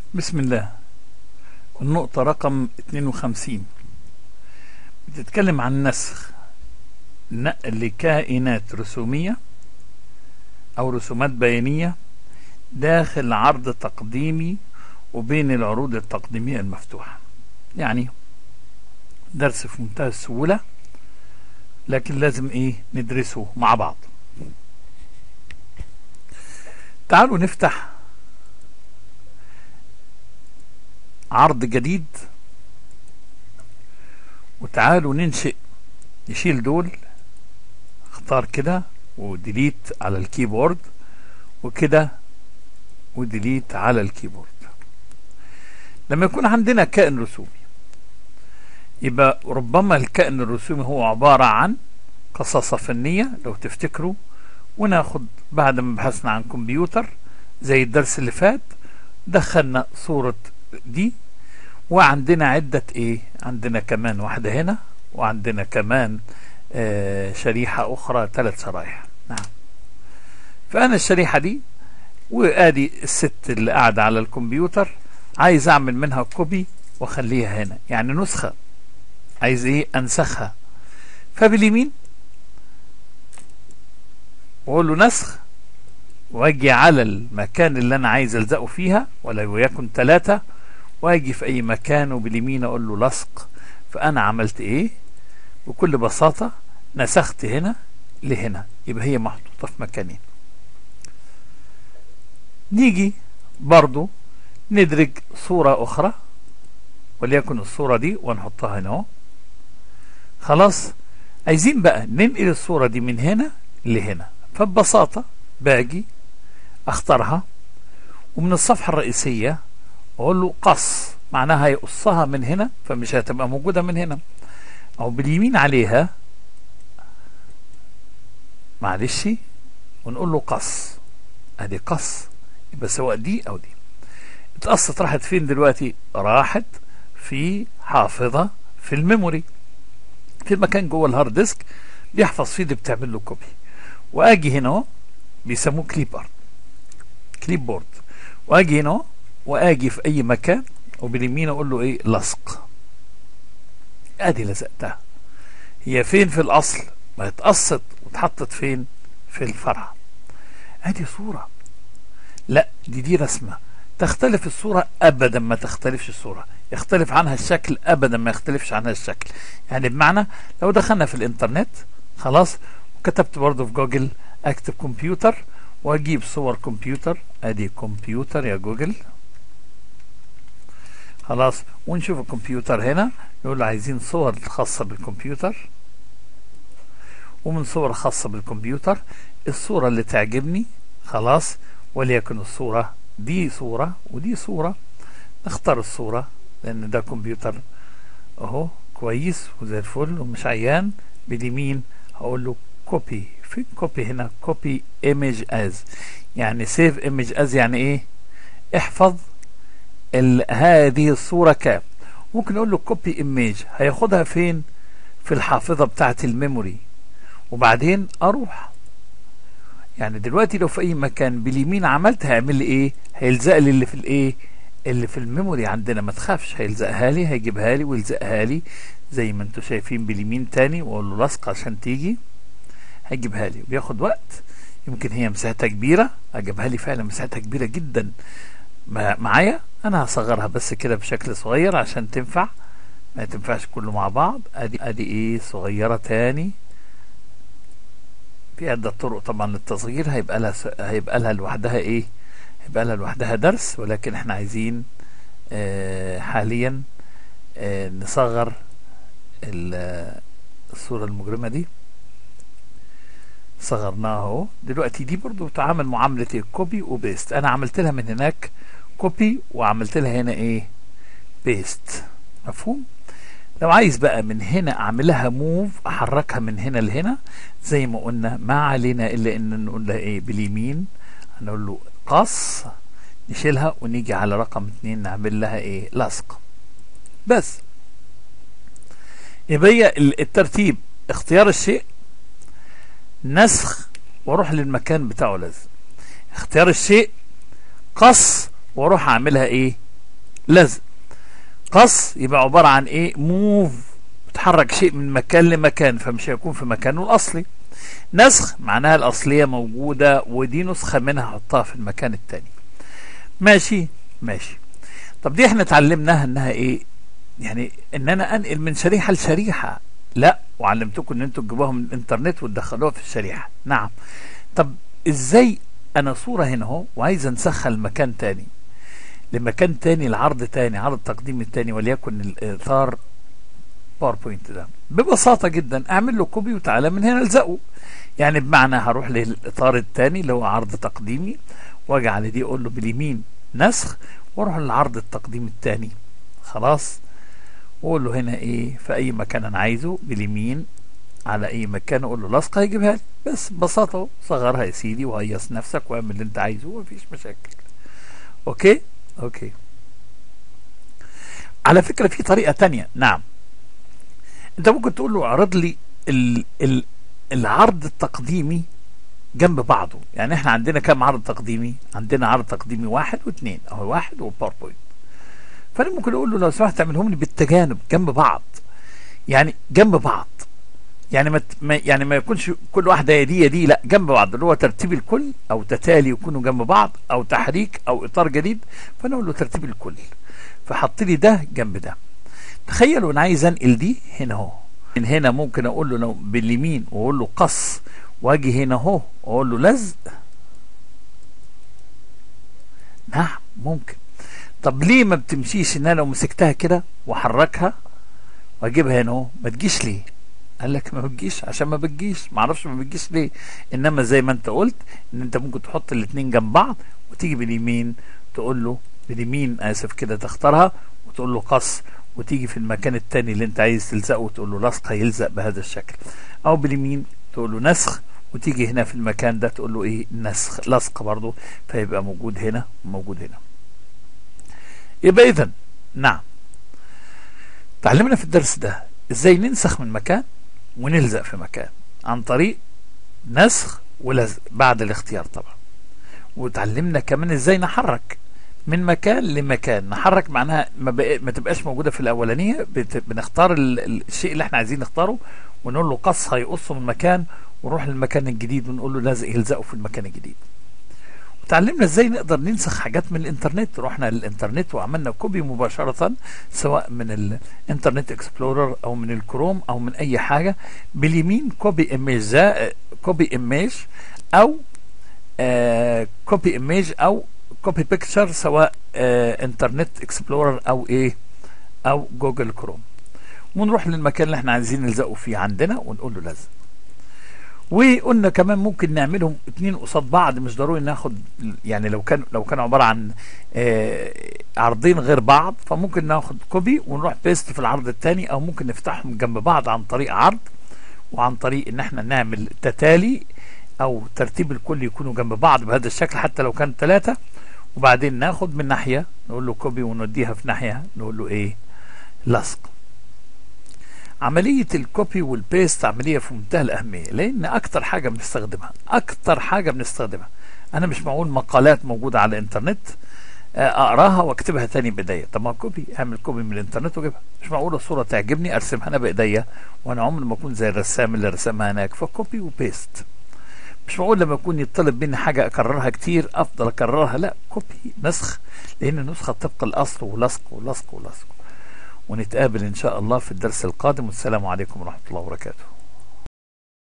بسم الله النقطة رقم 52 بتتكلم عن نسخ نقل كائنات رسومية أو رسومات بيانية داخل عرض تقديمي وبين العروض التقديمية المفتوحة يعني درس في منتهى السهولة لكن لازم ايه ندرسه مع بعض تعالوا نفتح عرض جديد وتعالوا ننشئ نشيل دول اختار كده وديليت على الكيبورد وكده وديليت على الكيبورد لما يكون عندنا كائن رسومي يبقى ربما الكائن الرسومي هو عبارة عن قصاصة فنية لو تفتكروا وناخد بعد ما بحثنا عن كمبيوتر زي الدرس اللي فات دخلنا صورة دي وعندنا عدة ايه عندنا كمان واحدة هنا وعندنا كمان آه شريحة اخرى ثلاث شرايح نعم فانا الشريحة دي وادي الست اللي قاعدة على الكمبيوتر عايز اعمل منها كوبي واخليها هنا يعني نسخة عايز ايه انسخها فباليمين واقول له نسخ واجي على المكان اللي انا عايز الزقه فيها ولو يكن ثلاثة واجي في اي مكان وباليمين اقول له لصق فانا عملت ايه بكل بساطة نسخت هنا لهنا يبقى هي محطوطة في مكانين نيجي برضو ندرج صورة اخرى وليكن الصورة دي ونحطها هنا اهو خلاص عايزين بقى ننقل الصورة دي من هنا لهنا فببساطة باجي اختارها ومن الصفحة الرئيسية اقول له قص معناها يقصها من هنا فمش هتبقى موجودة من هنا او باليمين عليها معلش ونقول له قص ادي قص يبقى سواء دي او دي اتقصت راحت فين دلوقتي راحت في حافظة في الميموري في مكان جوه الهارد ديسك بيحفظ فيه اللي بتعمل له كوبي واجي هنا بيسموه كليب ارت كليب بورد واجي هنا واجي في اي مكان وباليمين اقول له ايه لصق ادي لزقتها هي فين في الاصل ما اتقصت واتحطت فين في الفرع ادي صورة لا دي دي رسمة تختلف الصورة ابدا ما تختلفش الصورة يختلف عنها الشكل ابدا ما يختلفش عنها الشكل يعني بمعنى لو دخلنا في الانترنت خلاص وكتبت برضه في جوجل اكتب كمبيوتر واجيب صور كمبيوتر ادي كمبيوتر يا جوجل خلاص ونشوف الكمبيوتر هنا نقول له عايزين صور خاصة بالكمبيوتر ومن صور خاصة بالكمبيوتر الصورة اللي تعجبني خلاص وليكن الصورة دي صورة ودي صورة نختار الصورة لان ده كمبيوتر اهو كويس وزي الفل ومش عيان باليمين هقول له كوبي في كوبي هنا كوبي ايمج از يعني سيف ايمج از يعني ايه احفظ هذه الصورة كام ممكن اقول له كوبي ايمج هياخدها فين في الحافظة بتاعة الميموري وبعدين اروح يعني دلوقتي لو في اي مكان باليمين عملت هيعمل لي ايه هيلزق لي اللي في الايه اللي في الميموري عندنا ما تخافش هيلزقها لي هيجيبها لي ويلزقها لي زي ما انتم شايفين باليمين تاني واقول له لصق عشان تيجي هيجيبها لي بياخد وقت يمكن هي مساحتها كبيره اجيبها لي فعلا مساحتها كبيره جدا معايا انا هصغرها بس كده بشكل صغير عشان تنفع ما تنفعش كله مع بعض ادي ادي ايه صغيره تاني في عده طرق طبعا للتصغير هيبقى لها هيبقى لها لوحدها ايه هيبقى لها لوحدها درس ولكن احنا عايزين آه حاليا آه نصغر الصوره المجرمه دي صغرناها اهو دلوقتي دي برضو بتعامل معاملة ايه كوبي وبيست انا عملت لها من هناك كوبي وعملت لها هنا ايه بيست مفهوم لو عايز بقى من هنا اعملها موف احركها من هنا لهنا زي ما قلنا ما علينا الا ان نقول لها ايه باليمين هنقول له قص نشيلها ونيجي على رقم اتنين نعمل لها ايه لصق بس يبقى هي الترتيب اختيار الشيء نسخ واروح للمكان بتاعه لازم اختيار الشيء قص واروح اعملها ايه لزق قص يبقى عبارة عن ايه موف تحرك شيء من مكان لمكان فمش هيكون في مكانه الاصلي نسخ معناها الاصلية موجودة ودي نسخة منها حطها في المكان التاني ماشي ماشي طب دي احنا اتعلمناها انها ايه يعني ان انا انقل من شريحة لشريحة لا وعلمتكم ان انتوا تجيبوها من الانترنت وتدخلوها في الشريحة نعم طب ازاي انا صورة هنا اهو وعايز انسخها لمكان تاني لمكان تاني العرض تاني عرض تقديم التاني وليكن الاطار باوربوينت ده ببساطة جدا اعمل له كوبي وتعالى من هنا الزقه يعني بمعنى هروح للاطار التاني اللي هو عرض تقديمي واجي على دي اقول له باليمين نسخ واروح للعرض التقديم التاني خلاص واقول له هنا ايه في اي مكان انا عايزه باليمين على اي مكان اقول له لصقه يجيبها لي بس ببساطه صغرها يا سيدي وهيص نفسك واعمل اللي انت عايزه ومفيش مشاكل اوكي اوكي على فكره في طريقه تانية نعم انت ممكن تقول له اعرض لي ال ال العرض التقديمي جنب بعضه يعني احنا عندنا كام عرض تقديمي عندنا عرض تقديمي واحد واثنين اهو واحد وباوربوينت فانا ممكن اقول له لو سمحت اعملهم لي بالتجانب جنب بعض يعني جنب بعض يعني ما يعني ما يكونش كل واحده يا دي يا دي لا جنب بعض اللي هو ترتيب الكل او تتالي يكونوا جنب بعض او تحريك او اطار جديد فانا اقول له ترتيب الكل فحط لي ده جنب ده تخيلوا انا عايز انقل دي هنا اهو من هنا ممكن اقول له لو باليمين واقول له قص واجي هنا اهو واقول له لزق نعم ممكن طب ليه ما بتمشيش ان انا لو مسكتها كده واحركها واجيبها هنا اهو ما تجيش ليه قال لك ما بتجيش عشان ما بتجيش ما اعرفش ما بتجيش ليه انما زي ما انت قلت ان انت ممكن تحط الاثنين جنب بعض وتيجي باليمين تقول له باليمين اسف كده تختارها وتقول له قص وتيجي في المكان الثاني اللي انت عايز تلزقه وتقول له لصق هيلزق بهذا الشكل او باليمين تقول له نسخ وتيجي هنا في المكان ده تقول له ايه نسخ لصق برضه فيبقى موجود هنا وموجود هنا يبقى اذا نعم تعلمنا في الدرس ده ازاي ننسخ من مكان ونلزق في مكان عن طريق نسخ ولزق بعد الاختيار طبعا وتعلمنا كمان ازاي نحرك من مكان لمكان نحرك معناها ما, بقى ما تبقاش موجوده في الاولانيه بنختار الشيء اللي احنا عايزين نختاره ونقول له قص هيقصه من مكان ونروح للمكان الجديد ونقول له لازق يلزقه في المكان الجديد وتعلمنا ازاي نقدر ننسخ حاجات من الانترنت رحنا للانترنت وعملنا كوبي مباشرة سواء من الانترنت اكسبلورر او من الكروم او من اي حاجة باليمين كوبي ايميج كوبي ايميج او آه كوبي ايميج او كوبي بيكتشر سواء آه انترنت اكسبلورر او ايه او جوجل كروم ونروح للمكان اللي احنا عايزين نلزقه فيه عندنا ونقول له لزق وقلنا كمان ممكن نعملهم اتنين قصاد بعض مش ضروري ناخد يعني لو كان لو كان عباره عن آه عرضين غير بعض فممكن ناخد كوبي ونروح بيست في العرض الثاني او ممكن نفتحهم جنب بعض عن طريق عرض وعن طريق ان احنا نعمل تتالي او ترتيب الكل يكونوا جنب بعض بهذا الشكل حتى لو كان ثلاثه وبعدين ناخد من ناحيه نقول له كوبي ونوديها في ناحيه نقول له ايه لصق عملية الكوبي والبيست عملية في منتهى الأهمية لأن أكتر حاجة بنستخدمها أكتر حاجة بنستخدمها أنا مش معقول مقالات موجودة على الإنترنت أقراها وأكتبها تاني بإيديا طب ما كوبي أعمل كوبي من الإنترنت وأجيبها مش معقول الصورة تعجبني أرسمها أنا بإيديا وأنا عمري ما أكون زي الرسام اللي رسمها هناك فكوبي وبيست مش معقول لما يكون يطلب مني حاجة أكررها كتير أفضل أكررها لا كوبي نسخ لأن النسخة طبق الأصل ولصق ولصق ولصق ونتقابل إن شاء الله في الدرس القادم والسلام عليكم ورحمة الله وبركاته